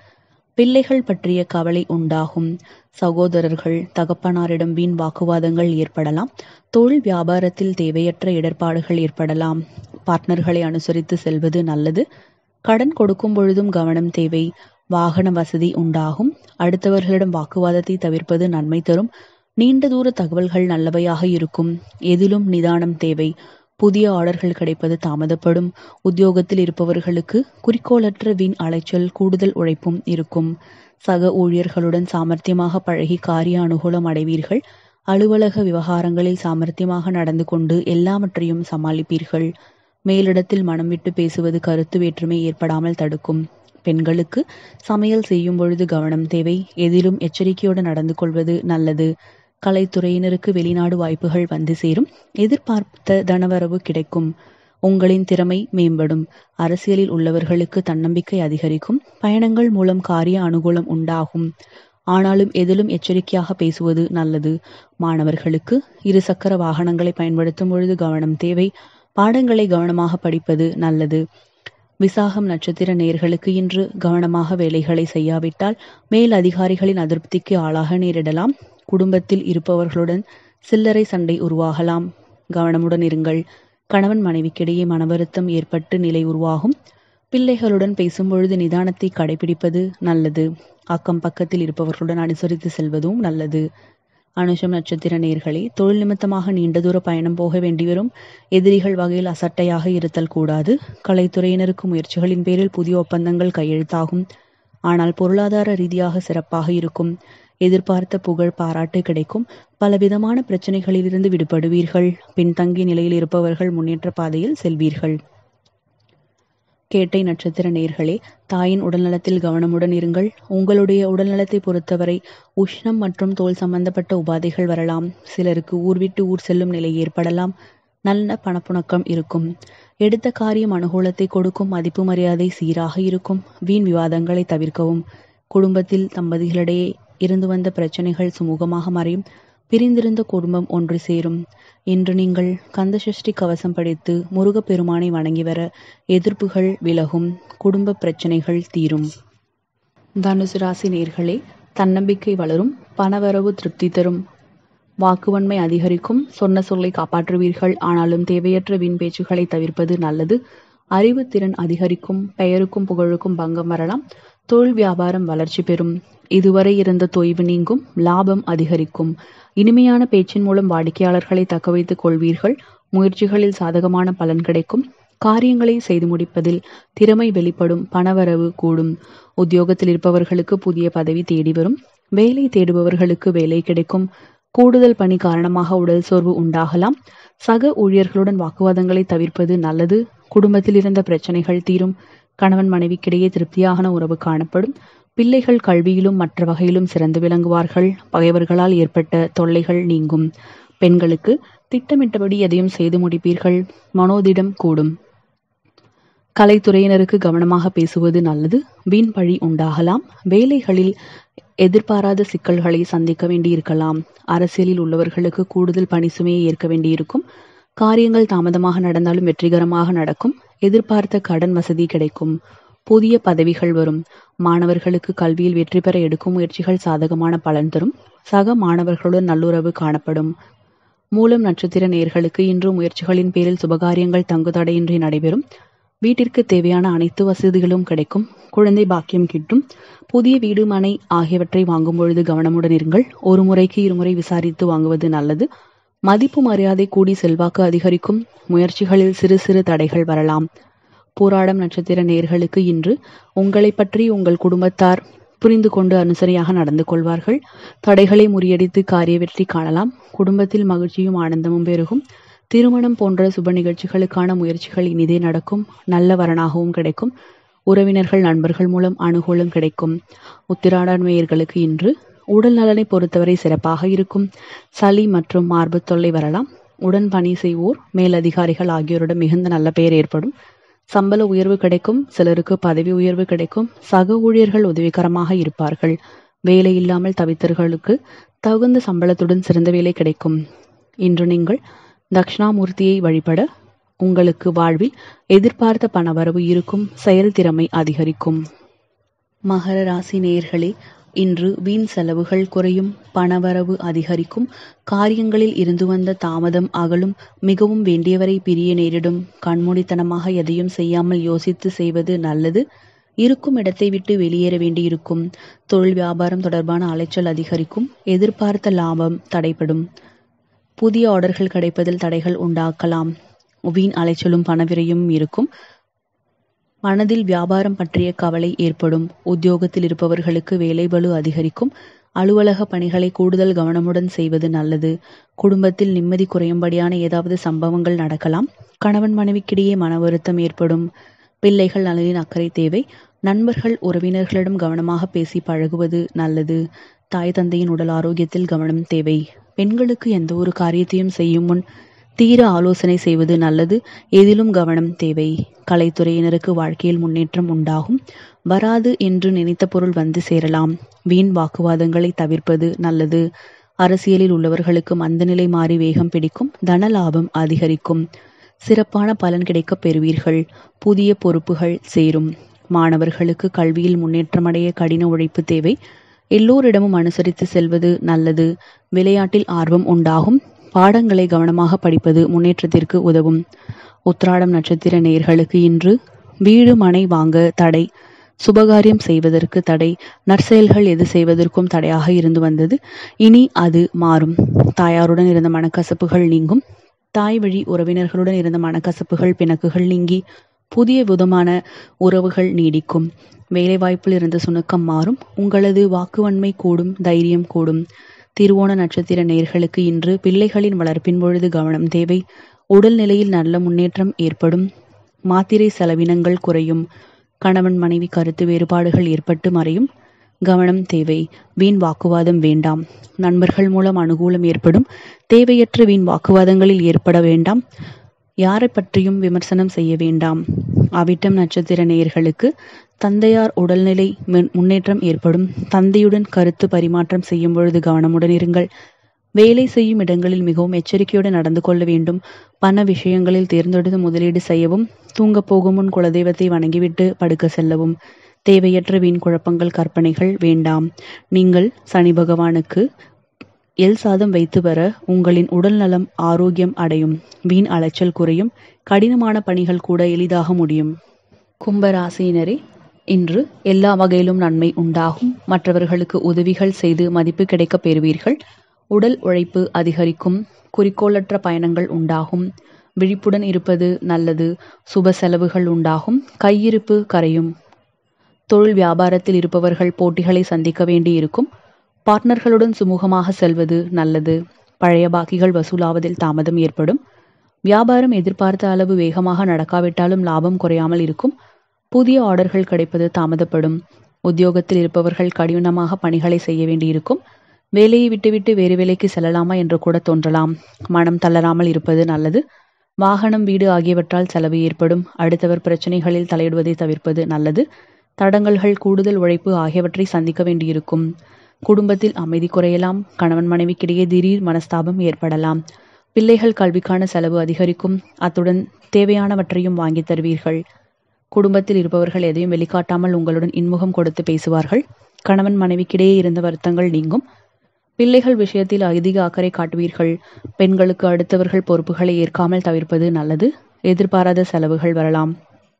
S1: பிள்ளைகள் பற்றிய கவலை உண்டாகும் சகோதரர்கள் தகப்பனாரிடம் வீண் வாக்குவாதங்கள் ஏற்படலாம் தொழில் வியாபாரத்தில் தேவையற்ற இடர்பாடுகள் ஏற்படலாம் பார்ட்னர்களை அனுசரித்து செல்வது நல்லது கடன் கொடுக்கும் பொழுதும் கவனம் தேவை வாகன வசதி உண்டாகும் அடுத்தவர்களிடம் வாக்குவாதத்தை தவிர்ப்பது நன்மை தரும் நீண்ட தூர தகவல்கள் நல்லவையாக இருக்கும் எதிலும் நிதானம் தேவை புதிய ஆர்டர்கள் கிடைப்பது தாமதப்படும் உத்தியோகத்தில் இருப்பவர்களுக்கு குறிக்கோளற்ற வீண் அலைச்சல் கூடுதல் உழைப்பும் இருக்கும் சக ஊழியர்களுடன் சாமர்த்தியமாக பழகி காரிய அனுகூலம் அடைவீர்கள் அலுவலக விவகாரங்களில் சாமர்த்தியமாக நடந்து கொண்டு எல்லாவற்றையும் சமாளிப்பீர்கள் மேலிடத்தில் மனம் விட்டு பேசுவது கருத்து வேற்றுமை ஏற்படாமல் தடுக்கும் பெண்களுக்கு சமையல் செய்யும் பொழுது கவனம் தேவை எதிலும் எச்சரிக்கையோடு நடந்து கொள்வது நல்லது கலைத்துறையினருக்கு வெளிநாடு வாய்ப்புகள் வந்து சேரும் எதிர்பார்த்த தனவரவு கிடைக்கும் உங்களின் திறமை மேம்படும் அரசியலில் உள்ளவர்களுக்கு தன்னம்பிக்கை அதிகரிக்கும் பயணங்கள் மூலம் காரிய அனுகூலம் உண்டாகும் ஆனாலும் எதிலும் எச்சரிக்கையாக பேசுவது நல்லது மாணவர்களுக்கு இருசக்கர வாகனங்களை பயன்படுத்தும் பொழுது கவனம் தேவை பாடங்களை கவனமாக படிப்பது நல்லது விசாகம் நட்சத்திர நேர்களுக்கு இன்று கவனமாக வேலைகளை செய்யாவிட்டால் மேல் அதிகாரிகளின் அதிருப்திக்கு ஆளாக நேரிடலாம் குடும்பத்தில் இருப்பவர்களுடன் சில்லறை சண்டை உருவாகலாம் கவனமுடன் இருங்கள் கணவன் மனைவிக்கிடையே மனவருத்தம் ஏற்பட்டு நிலை உருவாகும் பிள்ளைகளுடன் பேசும்பொழுது நிதானத்தை கடைபிடிப்பது நல்லது அக்கம் பக்கத்தில் இருப்பவர்களுடன் அனுசரித்து செல்வதும் நல்லது அனுஷம் நட்சத்திர நேர்களே தொழில் நிமித்தமாக நீண்ட தூர பயணம் போக வேண்டிவரும் எதிரிகள் வகையில் அசட்டையாக இருத்தல் கூடாது கலைத்துறையினருக்கு முயற்சிகளின் பேரில் புதிய ஒப்பந்தங்கள் கையெழுத்தாகும் ஆனால் பொருளாதார ரீதியாக சிறப்பாக இருக்கும் எதிர்பார்த்த புகழ் பாராட்டு கிடைக்கும் பலவிதமான பிரச்சனைகளிலிருந்து விடுபடுவீர்கள் பின்தங்கிய நிலையில் இருப்பவர்கள் முன்னேற்ற பாதையில் செல்வீர்கள் கேட்டை நட்சத்திர நேர்களே தாயின் உடல்நலத்தில் கவனமுடன் இருங்கள் உங்களுடைய உடல்நலத்தை பொறுத்தவரை உஷ்ணம் மற்றும் தோல் சம்பந்தப்பட்ட உபாதைகள் வரலாம் சிலருக்கு ஊர் விட்டு ஊர் செல்லும் நிலை ஏற்படலாம் நல்ல பணப்புணக்கம் இருக்கும் எடுத்த காரியம் அனுகூலத்தை கொடுக்கும் மதிப்பு மரியாதை சீராக இருக்கும் வீண் விவாதங்களை தவிர்க்கவும் குடும்பத்தில் தம்பதிகளிடையே இருந்து வந்த பிரச்சனைகள் சுமூகமாக மறையும் பிரிந்திருந்த குடும்பம் ஒன்று சேரும் இன்று நீங்கள் கந்தசஷ்டி கவசம் படித்து முருகப்பெருமானை வணங்கி வர எதிர்ப்புகள் விலகும் குடும்ப பிரச்சனைகள் தீரும் தனுசு ராசி நேர்களே தன்னம்பிக்கை வளரும் பணவரவு திருப்தி தரும் வாக்குவன்மை அதிகரிக்கும் சொன்ன சொல்லை காப்பாற்றுவீர்கள் ஆனாலும் தேவையற்ற வீண் பேச்சுகளை தவிர்ப்பது நல்லது அறிவு திறன் அதிகரிக்கும் பெயருக்கும் புகழுக்கும் பங்கம் வரலாம் தொழில் வியாபாரம் வளர்ச்சி பெறும் இதுவரை இருந்த தொய்வு நீங்கும் லாபம் அதிகரிக்கும் இனிமையான பேச்சின் மூலம் வாடிக்கையாளர்களை தக்க வைத்துக் கொள்வீர்கள் முயற்சிகளில் சாதகமான பலன் கிடைக்கும் காரியங்களை செய்து முடிப்பதில் திறமை வெளிப்படும் பணவரவு கூடும் உத்தியோகத்தில் இருப்பவர்களுக்கு புதிய பதவி தேடி வரும் வேலை தேடுபவர்களுக்கு வேலை கிடைக்கும் கூடுதல் பணி காரணமாக உடல் சோர்வு உண்டாகலாம் சக ஊழியர்களுடன் வாக்குவாதங்களை தவிர்ப்பது நல்லது குடும்பத்தில் இருந்த பிரச்சனைகள் தீரும் கணவன் மனைவிக்கிடையே திருப்தியான உறவு காணப்படும் பிள்ளைகள் கல்வியிலும் மற்ற வகையிலும் சிறந்து விளங்குவார்கள் பகைவர்களால் ஏற்பட்ட தொல்லைகள் நீங்கும் பெண்களுக்கு திட்டமிட்டபடி எதையும் செய்து முடிப்பீர்கள் மனோதிடம் கூடும் கலைத்துறையினருக்கு கவனமாக பேசுவது நல்லது வீண் பழி உண்டாகலாம் வேலைகளில் எதிர்பாராத சிக்கல்களை சந்திக்க வேண்டியிருக்கலாம் அரசியலில் உள்ளவர்களுக்கு கூடுதல் பணி சுமையை ஏற்க வேண்டியிருக்கும் காரியங்கள் தாமதமாக நடந்தாலும் வெற்றிகரமாக நடக்கும் எதிர்பார்த்த கடன் வசதி கிடைக்கும் புதிய பதவிகள் வரும் மாணவர்களுக்கு கல்வியில் வெற்றி பெற எடுக்கும் முயற்சிகள் சாதகமான பலன் தரும் சக மாணவர்களுடன் நல்லுறவு காணப்படும் மூலம் நட்சத்திர நேர்களுக்கு இன்று முயற்சிகளின் பேரில் சுபகாரியங்கள் தங்கு தடையின்றி நடைபெறும் வீட்டிற்கு தேவையான அனைத்து வசதிகளும் கிடைக்கும் குழந்தை பாக்கியம் கிட்டும் புதிய வீடு மனை ஆகியவற்றை வாங்கும் பொழுது கவனமுடன் இருங்கள் ஒரு முறைக்கு இருமுறை விசாரித்து வாங்குவது நல்லது மதிப்பு மரியாதை கூடி செல்வாக்கு அதிகரிக்கும் முயற்சிகளில் சிறு சிறு தடைகள் வரலாம் போராடம் நட்சத்திர நேர்களுக்கு இன்று உங்களை பற்றி உங்கள் குடும்பத்தார் புரிந்து கொண்டு அனுசரியாக நடந்து கொள்வார்கள் தடைகளை முறியடித்து காரிய வெற்றி காணலாம் குடும்பத்தில் மகிழ்ச்சியும் ஆனந்தமும் பெருகும் திருமணம் போன்ற சுப நிகழ்ச்சிகளுக்கான முயற்சிகள் இனிதே நடக்கும் நல்ல வரனாகவும் கிடைக்கும் உறவினர்கள் நண்பர்கள் மூலம் அனுகூலம் கிடைக்கும் உத்திராடாண்மையர்களுக்கு இன்று உடல் நலனை பொறுத்தவரை சிறப்பாக இருக்கும் சளி மற்றும் மார்பு தொல்லை வரலாம் உடன் பணி செய்வோர் மேலதிகாரிகள் ஆகியோரிடம் மிகுந்த நல்ல பெயர் ஏற்படும் சம்பள உயர்வு கிடைக்கும் சிலருக்கு பதவி உயர்வு கிடைக்கும் சக ஊழியர்கள் உதவிகரமாக இருப்பார்கள் வேலை இல்லாமல் தவித்தர்களுக்கு தகுந்த சம்பளத்துடன் சிறந்த வேலை கிடைக்கும் இன்று நீங்கள் தக்ஷணாமூர்த்தியை வழிபட உங்களுக்கு வாழ்வில் எதிர்பார்த்த பணவரவு இருக்கும் செயல்திறமை அதிகரிக்கும் மகர ராசி நேயர்களே இன்று வீண் செலவுகள் குறையும் பணவரவு அதிகரிக்கும் காரியங்களில் இருந்து வந்த தாமதம் அகலும் மிகவும் வேண்டியவரை பிரிய நேரிடும் கண்மூடித்தனமாக எதையும் செய்யாமல் யோசித்து செய்வது நல்லது இருக்கும் இடத்தை விட்டு வெளியேற வேண்டியிருக்கும் தொழில் வியாபாரம் தொடர்பான அலைச்சல் அதிகரிக்கும் எதிர்பார்த்த லாபம் தடைப்படும் புதிய ஆர்டர்கள் கிடைப்பதில் தடைகள் உண்டாக்கலாம் வீண் அலைச்சலும் பணவிரையும் இருக்கும் மனதில் வியாபாரம் பற்றிய கவலை ஏற்படும் உத்தியோகத்தில் இருப்பவர்களுக்கு வேலைபளு அதிகரிக்கும் அலுவலக பணிகளை கூடுதல் கவனமுடன் செய்வது நல்லது குடும்பத்தில் நிம்மதி குறையும்படியான ஏதாவது சம்பவங்கள் நடக்கலாம் கணவன் மனைவிக்கிடையே மன வருத்தம் ஏற்படும் பிள்ளைகள் நலனின் அக்கறை தேவை நண்பர்கள் உறவினர்களிடம் கவனமாக பேசி பழகுவது நல்லது தாய் தந்தையின் உடல் ஆரோக்கியத்தில் கவனம் தேவை பெண்களுக்கு எந்த ஒரு காரியத்தையும் செய்யும் முன் தீர ஆலோசனை செய்வது நல்லது எதிலும் கவனம் தேவை கலைத்துறையினருக்கு வாழ்க்கையில் முன்னேற்றம் உண்டாகும் வராது என்று நினைத்த பொருள் வந்து சேரலாம் வீண் வாக்குவாதங்களை தவிர்ப்பது நல்லது அரசியலில் உள்ளவர்களுக்கு மந்தநிலை மாறி வேகம் பிடிக்கும் தன லாபம் அதிகரிக்கும் சிறப்பான பலன் கிடைக்கப் பெறுவீர்கள் புதிய பொறுப்புகள் சேரும் மாணவர்களுக்கு கல்வியில் முன்னேற்றமடைய கடின உழைப்பு தேவை எல்லோரிடமும் அனுசரித்து செல்வது நல்லது விளையாட்டில் ஆர்வம் உண்டாகும் பாடங்களை கவனமாக படிப்பது முன்னேற்றத்திற்கு உதவும் உத்ராடம் நட்சத்திர நேயர்களுக்கு இன்று வீடு மனை வாங்க தடை சுபகாரியம் செய்வதற்கு தடை நற்செயல்கள் எது செய்வதற்கும் தடையாக இருந்து வந்தது இனி அது மாறும் தாயாருடன் இருந்த மனக்கசப்புகள் நீங்கும் தாய் வழி உறவினர்களுடன் இருந்த மனக்கசப்புகள் பிணக்குகள் நீங்கி புதிய விதமான உறவுகள் நீடிக்கும் வேலைவாய்ப்பில் இருந்த சுணக்கம் மாறும் உங்களது வாக்குவன்மை கூடும் தைரியம் கூடும் திருவோண நட்சத்திர நேர்களுக்கு இன்று பிள்ளைகளின் வளர்ப்பின் பொழுது கவனம் தேவை உடல்நிலையில் நல்ல முன்னேற்றம் ஏற்படும் மாத்திரை செலவினங்கள் குறையும் கணவன் மனைவி கருத்து வேறுபாடுகள் ஏற்பட்டு மறையும் கவனம் தேவை வீண் வாக்குவாதம் வேண்டாம் நண்பர்கள் மூலம் அனுகூலம் ஏற்படும் தேவையற்ற வீண் வாக்குவாதங்களில் ஏற்பட வேண்டாம் யாரை பற்றியும் விமர்சனம் செய்ய வேண்டாம் அவிட்டம் நட்சத்திர நேயர்களுக்கு தந்தையார் உடல்நிலை முன்னேற்றம் ஏற்படும் தந்தையுடன் கருத்து பரிமாற்றம் செய்யும் பொழுது கவனமுடன் இருங்கள் வேலை செய்யும் இடங்களில் மிகவும் எச்சரிக்கையுடன் நடந்து கொள்ள வேண்டும் பண விஷயங்களில் தேர்ந்தெடுத்து முதலீடு செய்யவும் தூங்கப் போகும் முன் குலதெய்வத்தை வணங்கிவிட்டு படுக்க செல்லவும் தேவையற்ற வீண் குழப்பங்கள் கற்பனைகள் வேண்டாம் நீங்கள் சனி பகவானுக்கு எல் சாதம் வைத்து வர உங்களின் உடல் நலம் ஆரோக்கியம் அடையும் வீண் அலைச்சல் குறையும் கடினமான பணிகள் கூட எளிதாக முடியும் கும்பராசியினரே இன்று எல்லா வகையிலும் நன்மை உண்டாகும் மற்றவர்களுக்கு உதவிகள் செய்து மதிப்பு கிடைக்கப் பெறுவீர்கள் உடல் உழைப்பு அதிகரிக்கும் குறிக்கோளற்ற பயணங்கள் உண்டாகும் விழிப்புடன் இருப்பது நல்லது சுப செலவுகள் உண்டாகும் கையிருப்பு கரையும் தொழில் வியாபாரத்தில் இருப்பவர்கள் போட்டிகளை சந்திக்க வேண்டியிருக்கும் பார்ட்னர்களுடன் சுமூகமாக செல்வது நல்லது பழைய பாக்கிகள் வசூலாவதில் தாமதம் ஏற்படும் வியாபாரம் எதிர்பார்த்த அளவு வேகமாக நடக்காவிட்டாலும் லாபம் குறையாமல் இருக்கும் புதிய ஆர்டர்கள் கிடைப்பது தாமதப்படும் உத்தியோகத்தில் இருப்பவர்கள் கடினமாக பணிகளை செய்ய வேண்டியிருக்கும் வேலையை விட்டுவிட்டு வேறு வேலைக்கு செல்லலாமா என்று கூட தோன்றலாம் மனம் தளராமல் இருப்பது நல்லது வாகனம் வீடு ஆகியவற்றால் செலவு ஏற்படும் அடுத்தவர் பிரச்சனைகளில் தலையிடுவதை தவிர்ப்பது நல்லது தடங்கல்கள் கூடுதல் உழைப்பு ஆகியவற்றை சந்திக்க வேண்டியிருக்கும் குடும்பத்தில் அமைதி குறையலாம் கணவன் மனைவிக்கிடையே திடீர் மனஸ்தாபம் ஏற்படலாம் பிள்ளைகள் கல்விக்கான செலவு அதிகரிக்கும் அத்துடன் தேவையானவற்றையும் வாங்கி தருவீர்கள் குடும்பத்தில் இருப்பவர்கள் எதையும் வெளிக்காட்டாமல் உங்களுடன் இன்முகம் கொடுத்து பேசுவார்கள் கணவன் மனைவிக்கிடையே இருந்த வருத்தங்கள் நீங்கும் பிள்ளைகள் விஷயத்தில் அதிக அக்கறை காட்டுவீர்கள் பெண்களுக்கு அடுத்தவர்கள் பொறுப்புகளை ஏற்காமல் தவிர்ப்பது நல்லது எதிர்பாராத செலவுகள் வரலாம்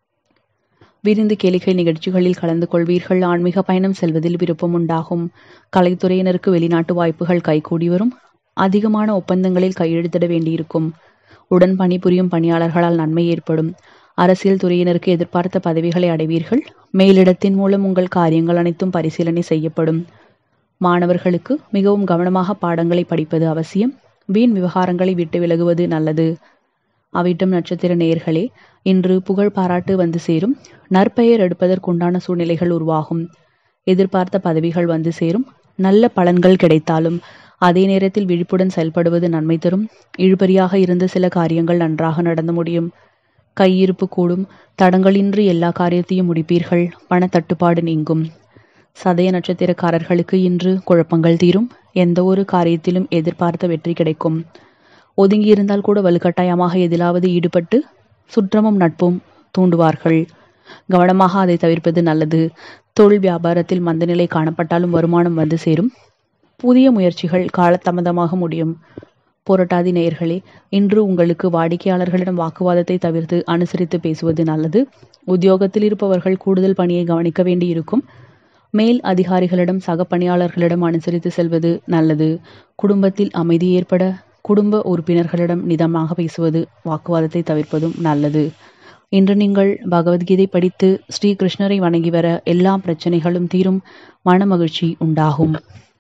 S1: விருந்து கேளிக்கை நிகழ்ச்சிகளில் கலந்து கொள்வீர்கள் ஆன்மீக பயணம் செல்வதில் விருப்பம் உண்டாகும் கலைத்துறையினருக்கு வெளிநாட்டு வாய்ப்புகள் கைகூடி வரும் அதிகமான ஒப்பந்தங்களில் கையெழுத்திட வேண்டியிருக்கும் உடன் பணிபுரியும் பணியாளர்களால் நன்மை ஏற்படும் அரசியல் துறையினருக்கு எதிர்பார்த்த பதவிகளை அடைவீர்கள் மேலிடத்தின் மூலம் உங்கள் காரியங்கள் அனைத்தும் பரிசீலனை செய்யப்படும் மாணவர்களுக்கு மிகவும் கவனமாக பாடங்களை படிப்பது அவசியம் வீண் விவகாரங்களை விட்டு விலகுவது நல்லது அவிட்டம் நட்சத்திர நேயர்களே இன்று புகழ் பாராட்டு வந்து சேரும் நற்பெயர் எடுப்பதற்குண்டான சூழ்நிலைகள் உருவாகும் எதிர்பார்த்த பதவிகள் வந்து சேரும் நல்ல பலன்கள் கிடைத்தாலும் அதே நேரத்தில் விழிப்புடன் செயல்படுவது நன்மை தரும் இழுபறியாக இருந்த சில காரியங்கள் நன்றாக நடந்து முடியும் கையிருப்பு கூடும் தடங்களின்றி எல்லா காரியத்தையும் முடிப்பீர்கள் பண தட்டுப்பாடு நீங்கும் சதய நட்சத்திரக்காரர்களுக்கு இன்று குழப்பங்கள் தீரும் எந்த ஒரு காரியத்திலும் எதிர்பார்த்த வெற்றி கிடைக்கும் ஒதுங்கியிருந்தால் கூட வலுக்கட்டாயமாக எதிலாவது ஈடுபட்டு சுற்றமும் நட்பும் தூண்டுவார்கள் கவனமாக அதை தவிர்ப்பது நல்லது தொழில் வியாபாரத்தில் மந்தநிலை காணப்பட்டாலும் வருமானம் வந்து சேரும் புதிய முயற்சிகள் காலதாமதமாக முடியும் போராட்டாதி நேயர்களே இன்று உங்களுக்கு வாடிக்கையாளர்களிடம் வாக்குவாதத்தை தவிர்த்து அனுசரித்து பேசுவது நல்லது உத்தியோகத்தில் இருப்பவர்கள் கூடுதல் பணியை கவனிக்க வேண்டியிருக்கும் மேல் அதிகாரிகளிடம் சக பணியாளர்களிடம் அனுசரித்து செல்வது நல்லது குடும்பத்தில் அமைதி ஏற்பட குடும்ப உறுப்பினர்களிடம் நிதமாக பேசுவது வாக்குவாதத்தை தவிர்ப்பதும் நல்லது இன்று நீங்கள் பகவத்கீதை படித்து ஸ்ரீ கிருஷ்ணரை வணங்கி வர எல்லா பிரச்சனைகளும் தீரும் மன மகிழ்ச்சி உண்டாகும்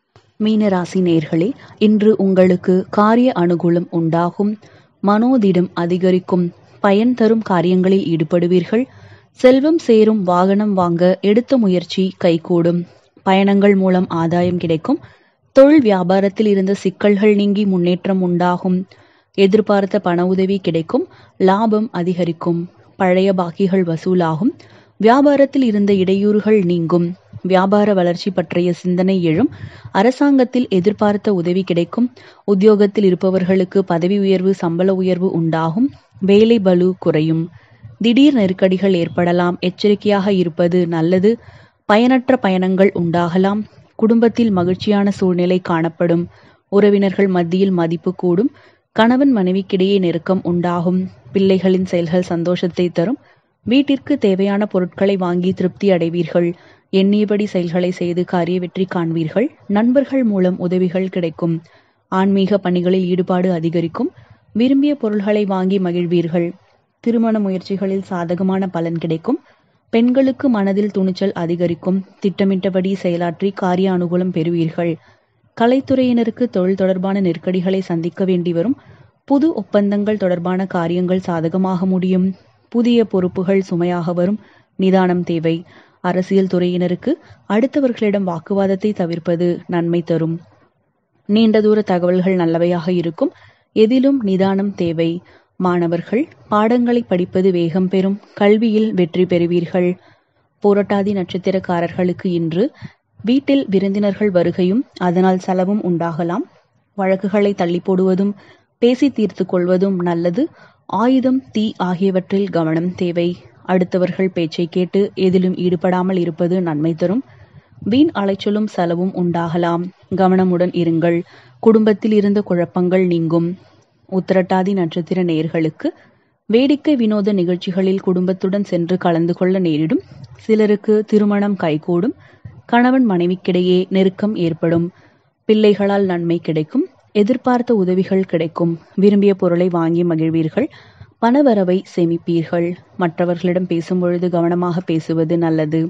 S1: மீனராசி நேர்களே இன்று உங்களுக்கு காரிய அனுகூலம் உண்டாகும் மனோதிடம் அதிகரிக்கும் பயன் தரும் காரியங்களில் ஈடுபடுவீர்கள் செல்வம் சேரும் வாகனம் வாங்க எடுத்த முயற்சி கைகூடும் பயணங்கள் மூலம் ஆதாயம் கிடைக்கும் தொழில் வியாபாரத்தில் இருந்த சிக்கல்கள் நீங்கி முன்னேற்றம் உண்டாகும் எதிர்பார்த்த பண உதவி கிடைக்கும் லாபம் அதிகரிக்கும் பழைய பாக்கிகள் வசூலாகும் வியாபாரத்தில் இருந்த இடையூறுகள் நீங்கும் வியாபார வளர்ச்சி பற்றிய சிந்தனை எழும் அரசாங்கத்தில் எதிர்பார்த்த உதவி கிடைக்கும் உத்தியோகத்தில் இருப்பவர்களுக்கு பதவி உயர்வு சம்பள உயர்வு உண்டாகும் வேலை பலு குறையும் திடீர் நெருக்கடிகள் ஏற்படலாம் எச்சரிக்கையாக இருப்பது நல்லது பயனற்ற பயணங்கள் உண்டாகலாம் குடும்பத்தில் மகிழ்ச்சியான சூழ்நிலை காணப்படும் உறவினர்கள் மத்தியில் மதிப்பு கூடும் கணவன் மனைவிக்கிடையே நெருக்கம் உண்டாகும் பிள்ளைகளின் செயல்கள் சந்தோஷத்தை தரும் வீட்டிற்கு தேவையான பொருட்களை வாங்கி திருப்தி அடைவீர்கள் எண்ணியபடி செயல்களை செய்து காரிய வெற்றி காண்பீர்கள் நண்பர்கள் மூலம் உதவிகள் கிடைக்கும் ஆன்மீக பணிகளில் ஈடுபாடு அதிகரிக்கும் விரும்பிய பொருள்களை வாங்கி மகிழ்வீர்கள் திருமண முயற்சிகளில் சாதகமான பலன் கிடைக்கும் பெண்களுக்கு மனதில் துணிச்சல் அதிகரிக்கும் திட்டமிட்டபடி செயலாற்றி காரிய அனுகூலம் பெறுவீர்கள் கலைத்துறையினருக்கு தொழில் தொடர்பான நெருக்கடிகளை சந்திக்க வேண்டி வரும் புது ஒப்பந்தங்கள் தொடர்பான காரியங்கள் சாதகமாக முடியும் புதிய பொறுப்புகள் சுமையாக வரும் நிதானம் தேவை அரசியல் துறையினருக்கு அடுத்தவர்களிடம் வாக்குவாதத்தை தவிர்ப்பது நன்மை தரும் நீண்ட தூர தகவல்கள் நல்லவையாக இருக்கும் எதிலும் நிதானம் தேவை மாணவர்கள் பாடங்களை படிப்பது வேகம் பெறும் கல்வியில் வெற்றி பெறுவீர்கள் போராட்டாதி நட்சத்திரக்காரர்களுக்கு இன்று வீட்டில் விருந்தினர்கள் வருகையும் அதனால் செலவும் உண்டாகலாம் வழக்குகளை தள்ளி போடுவதும் பேசி தீர்த்து கொள்வதும் நல்லது ஆயுதம் தீ ஆகியவற்றில் கவனம் தேவை அடுத்தவர்கள் பேச்சை கேட்டு எதிலும் ஈடுபடாமல் இருப்பது நன்மை தரும் வீண் அலைச்சலும் செலவும் உண்டாகலாம் கவனமுடன் இருங்கள் குடும்பத்தில் இருந்த குழப்பங்கள் நீங்கும் உத்திரட்டாதி நட்சத்திர நேர்களுக்கு வேடிக்கை வினோத நிகழ்ச்சிகளில் குடும்பத்துடன் சென்று கலந்து கொள்ள நேரிடும் சிலருக்கு திருமணம் கைகூடும் கணவன் மனைவிக்கிடையே நெருக்கம் ஏற்படும் பிள்ளைகளால் நன்மை கிடைக்கும் எதிர்பார்த்த உதவிகள் கிடைக்கும் விரும்பிய பொருளை வாங்கி மகிழ்வீர்கள் பணவரவை சேமிப்பீர்கள் மற்றவர்களிடம் பேசும்பொழுது கவனமாக பேசுவது நல்லது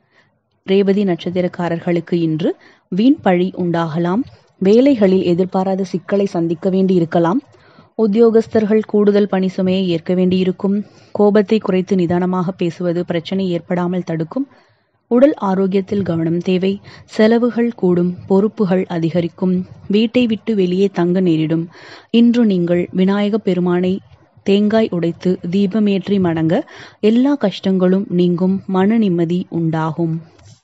S1: ரேவதி நட்சத்திரக்காரர்களுக்கு இன்று வீண் பழி உண்டாகலாம் வேலைகளில் எதிர்பாராத சிக்கலை சந்திக்க வேண்டி இருக்கலாம் உத்தியோகஸ்தர்கள் கூடுதல் பணி சுமையை ஏற்க வேண்டியிருக்கும் கோபத்தை குறைத்து நிதானமாக பேசுவது பிரச்சனை ஏற்படாமல் தடுக்கும் உடல் ஆரோக்கியத்தில் கவனம் தேவை செலவுகள் கூடும் பொறுப்புகள் அதிகரிக்கும் வீட்டை விட்டு வெளியே தங்க நேரிடும் இன்று நீங்கள் விநாயக பெருமானை தேங்காய் உடைத்து தீபமேற்றி மணங்க எல்லா கஷ்டங்களும் நீங்கும் மன நிம்மதி உண்டாகும்